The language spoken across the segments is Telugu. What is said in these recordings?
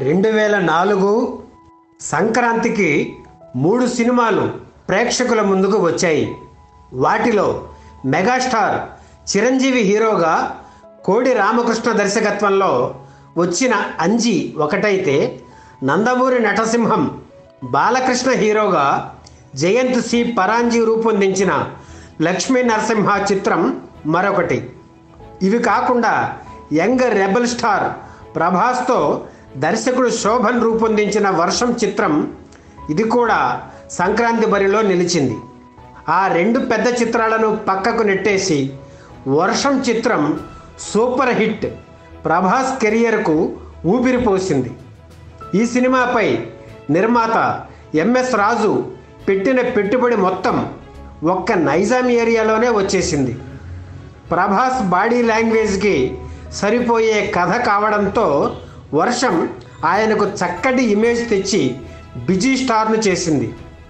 రెండు వేల నాలుగు సంక్రాంతికి మూడు సినిమాలు ప్రేక్షకుల ముందుకు వచ్చాయి వాటిలో మెగాస్టార్ చిరంజీవి హీరోగా కోడి రామకృష్ణ దర్శకత్వంలో వచ్చిన అంజి ఒకటైతే నందమూరి నటసింహం బాలకృష్ణ హీరోగా జయంత్ సి పరాంజీ రూపొందించిన లక్ష్మీ నరసింహ చిత్రం మరొకటి ఇవి కాకుండా యంగ్ రెబల్ స్టార్ ప్రభాస్తో దర్శకుడు శోభన్ రూపొందించిన వర్షం చిత్రం ఇది కూడా సంక్రాంతి బరిలో నిలిచింది ఆ రెండు పెద్ద చిత్రాలను పక్కకు నెట్టేసి వర్షం చిత్రం సూపర్ హిట్ ప్రభాస్ కెరియర్కు ఊపిరి పోసింది ఈ సినిమాపై నిర్మాత ఎంఎస్ రాజు పెట్టిన పెట్టుబడి మొత్తం ఒక్క నైజాం ఏరియాలోనే వచ్చేసింది ప్రభాస్ బాడీ లాంగ్వేజ్కి సరిపోయే కథ కావడంతో వర్షం ఆయనకు చక్కటి ఇమేజ్ తెచ్చి బిజీ స్టార్ను చేసింది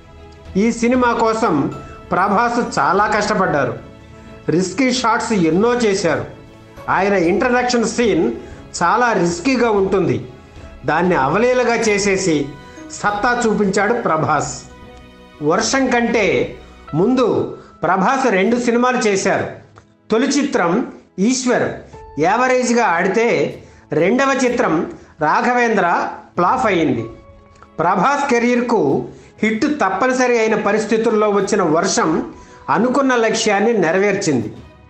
ఈ సినిమా కోసం ప్రభాస్ చాలా కష్టపడ్డారు రిస్కీ షాట్స్ ఎన్నో చేశారు ఆయన ఇంట్రడక్షన్ సీన్ చాలా రిస్కీగా ఉంటుంది దాన్ని అవలీలగా చేసేసి సత్తా చూపించాడు ప్రభాస్ వర్షం కంటే ముందు ప్రభాస్ రెండు సినిమాలు చేశారు తొలి చిత్రం ఈశ్వర్ యావరేజ్గా ఆడితే రెండవ చిత్రం రాఘవేంద్ర ఫ్లాప్ అయింది ప్రభాస్ కెరీర్కు హిట్ తప్పనిసరి అయిన పరిస్థితుల్లో వచ్చిన వర్షం అనుకున్న లక్ష్యాన్ని నెరవేర్చింది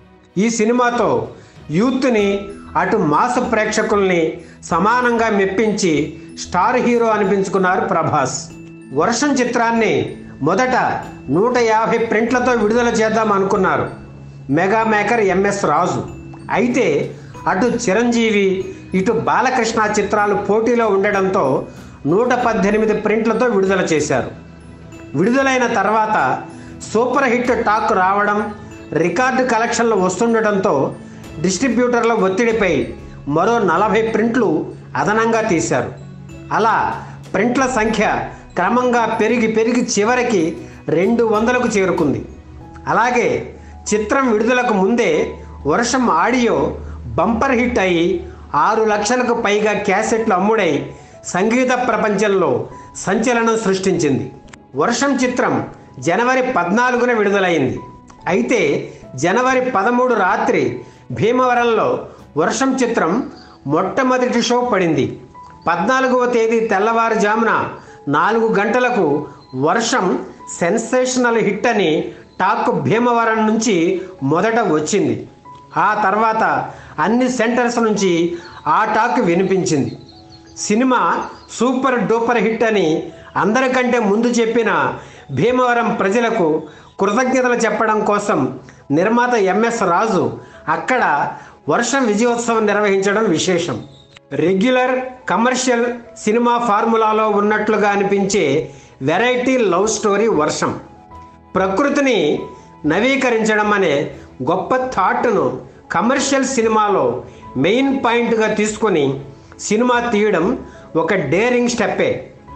ఈ సినిమాతో యూత్ని అటు మాస ప్రేక్షకుల్ని సమానంగా మెప్పించి స్టార్ హీరో అనిపించుకున్నారు ప్రభాస్ వర్షం చిత్రాన్ని మొదట నూట యాభై ప్రింట్లతో విడుదల చేద్దాం అనుకున్నారు మెగా మేకర్ ఎంఎస్ రాజు అయితే అటు చిరంజీవి ఇటు బాలకృష్ణ చిత్రాలు పోటీలో ఉండడంతో నూట పద్దెనిమిది ప్రింట్లతో విడుదల చేశారు విడుదలైన తర్వాత సూపర్ హిట్ టాక్ రావడం రికార్డు కలెక్షన్లు వస్తుండటంతో డిస్ట్రిబ్యూటర్ల ఒత్తిడిపై మరో నలభై ప్రింట్లు అదనంగా తీశారు అలా ప్రింట్ల సంఖ్య క్రమంగా పెరిగి పెరిగి చివరికి రెండు వందలకు చేరుకుంది అలాగే చిత్రం విడుదలకు ముందే వర్షం ఆడియో బంపర్ హిట్ అయి ఆరు లక్షలకు పైగా క్యాసెట్లు అమ్ముడై సంగీత ప్రపంచంలో సంచలనం సృష్టించింది వర్షం చిత్రం జనవరి పద్నాలుగున విడుదలైంది అయితే జనవరి పదమూడు రాత్రి భీమవరంలో వర్షం చిత్రం మొట్టమొదటి షో పడింది పద్నాలుగవ తేదీ తెల్లవారుజామున నాలుగు గంటలకు వర్షం సెన్సేషనల్ హిట్ అని టాక్ భీమవరం నుంచి మొదట వచ్చింది ఆ తర్వాత అన్ని సెంటర్స్ నుంచి ఆ టాక్ వినిపించింది సినిమా సూపర్ డూపర్ హిట్ అని అందరికంటే ముందు చెప్పిన భీమవరం ప్రజలకు కృతజ్ఞతలు చెప్పడం కోసం నిర్మాత ఎంఎస్ రాజు అక్కడ వర్షం విజయోత్సవం నిర్వహించడం విశేషం రెగ్యులర్ కమర్షియల్ సినిమా ఫార్ములాలో ఉన్నట్లుగా అనిపించే వెరైటీ లవ్ స్టోరీ వర్షం ప్రకృతిని నవీకరించడం అనే గొప్ప థాట్ను కమర్షియల్ సినిమాలో మెయిన్ పాయింట్గా తీసుకొని సినిమా తీయడం ఒక డేరింగ్ స్టెప్పే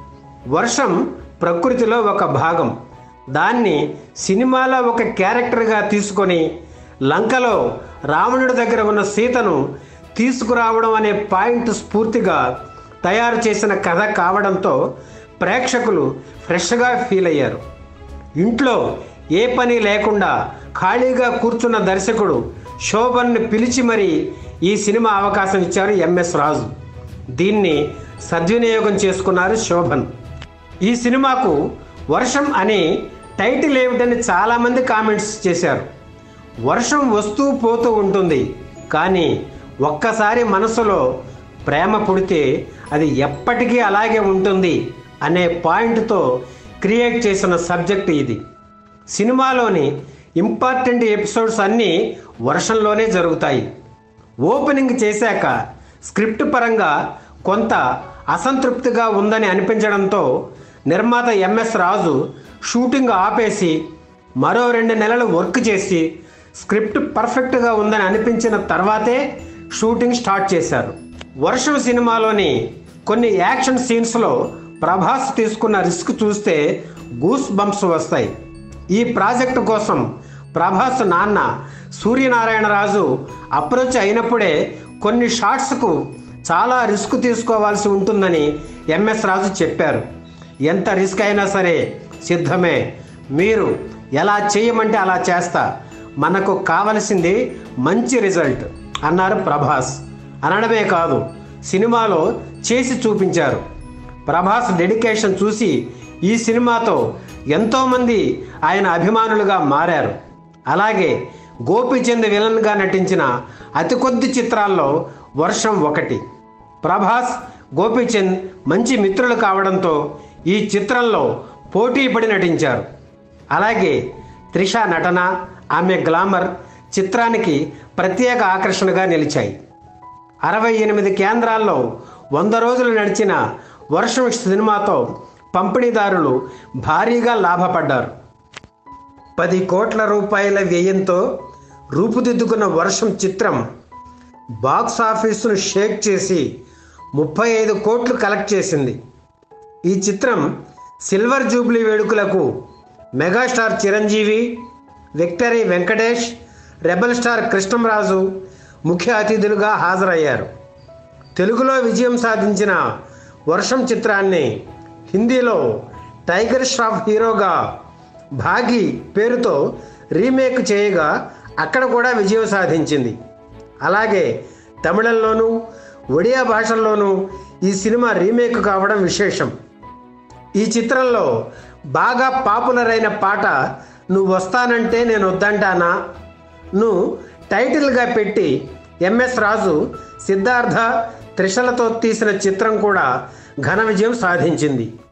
వర్షం ప్రకృతిలో ఒక భాగం దాన్ని సినిమాలో ఒక క్యారెక్టర్గా తీసుకొని లంకలో రావణుడి దగ్గర ఉన్న సీతను తీసుకురావడం అనే పాయింట్ స్ఫూర్తిగా తయారు చేసిన కథ కావడంతో ప్రేక్షకులు ఫ్రెష్గా ఫీల్ అయ్యారు ఇంట్లో ఏ పని లేకుండా ఖాళీగా కూర్చున్న దర్శకుడు శోభన్ను పిలిచి మరీ ఈ సినిమా అవకాశం ఇచ్చారు ఎంఎస్ రాజు దీన్ని సద్వినియోగం చేసుకున్నారు శోభన్ ఈ సినిమాకు వర్షం అని టైటిల్ ఏమిటని చాలామంది కామెంట్స్ చేశారు వర్షం వస్తూ పోతూ ఉంటుంది కానీ ఒక్కసారి మనసులో ప్రేమ పుడితే అది ఎప్పటికీ అలాగే ఉంటుంది అనే పాయింట్తో క్రియేట్ చేసిన సబ్జెక్ట్ ఇది సినిమాలోని ఇంపార్టెంట్ ఎపిసోడ్స్ అన్నీ వర్షంలోనే జరుగుతాయి ఓపెనింగ్ చేశాక స్క్రిప్ట్ పరంగా కొంత అసంతృప్తిగా ఉందని అనిపించడంతో నిర్మాత ఎంఎస్ రాజు షూటింగ్ ఆపేసి మరో రెండు నెలలు వర్క్ చేసి స్క్రిప్ట్ పర్ఫెక్ట్గా ఉందని అనిపించిన తర్వాతే షూటింగ్ స్టార్ట్ చేశారు వర్షం సినిమాలోని కొన్ని యాక్షన్ సీన్స్లో ప్రభాస్ తీసుకున్న రిస్క్ చూస్తే గూస్ బంప్స్ వస్తాయి ఈ ప్రాజెక్టు కోసం ప్రభాస్ నాన్న సూర్యనారాయణరాజు అప్రోచ్ అయినప్పుడే కొన్ని షాట్స్కు చాలా రిస్క్ తీసుకోవాల్సి ఉంటుందని ఎంఎస్ రాజు చెప్పారు ఎంత రిస్క్ అయినా సరే సిద్ధమే మీరు ఎలా చేయమంటే అలా చేస్తా మనకు కావలసింది మంచి రిజల్ట్ అన్నారు ప్రభాస్ అనడమే కాదు సినిమాలో చేసి చూపించారు ప్రభాస్ డెడికేషన్ చూసి ఈ సినిమాతో ఎంతోమంది ఆయన అభిమానులుగా మారారు అలాగే గోపీచంద్ విలన్గా నటించిన అతి కొద్ది చిత్రాల్లో వర్షం ఒకటి ప్రభాస్ గోపీచంద్ మంచి మిత్రులు కావడంతో ఈ చిత్రంలో పోటీ పడి నటించారు అలాగే త్రిష నటన ఆమె గ్లామర్ చిత్రానికి ప్రత్యేక ఆకర్షణగా నిలిచాయి అరవై ఎనిమిది కేంద్రాల్లో వంద రోజులు నడిచిన వర్షం సినిమాతో పంపిణీదారులు భారీగా లాభపడ్డారు పది కోట్ల రూపాయల వ్యయంతో రూపుదిద్దుకున్న వర్షం చిత్రం బాక్స్ ఆఫీసును షేక్ చేసి ముప్పై ఐదు కోట్లు కలెక్ట్ చేసింది ఈ చిత్రం సిల్వర్ జూబ్లీ వేడుకలకు megastar Chiranjeevi victory Venkatesh rebel star Krishnamraju ముఖ్య అతిథులుగా హాజరయ్యారు తెలుగులో విజయం సాధించిన వర్షం చిత్రాన్ని హిందీలో టైగర్ ష్రాఫ్ హీరోగా భాగి పేరుతో రీమేక్ చేయగా అక్కడ కూడా విజయం సాధించింది అలాగే తమిళంలోనూ ఒడియా భాషల్లోనూ ఈ సినిమా రీమేక్ కావడం విశేషం ఈ చిత్రంలో బాగా పాపులర్ అయిన పాట నువ్వు వస్తానంటే నేను వద్దంటానా ను టైటిల్గా పెట్టి ఎంఎస్ రాజు సిద్ధార్థ త్రిషలతో తీసిన చిత్రం కూడా ఘన విజయం సాధించింది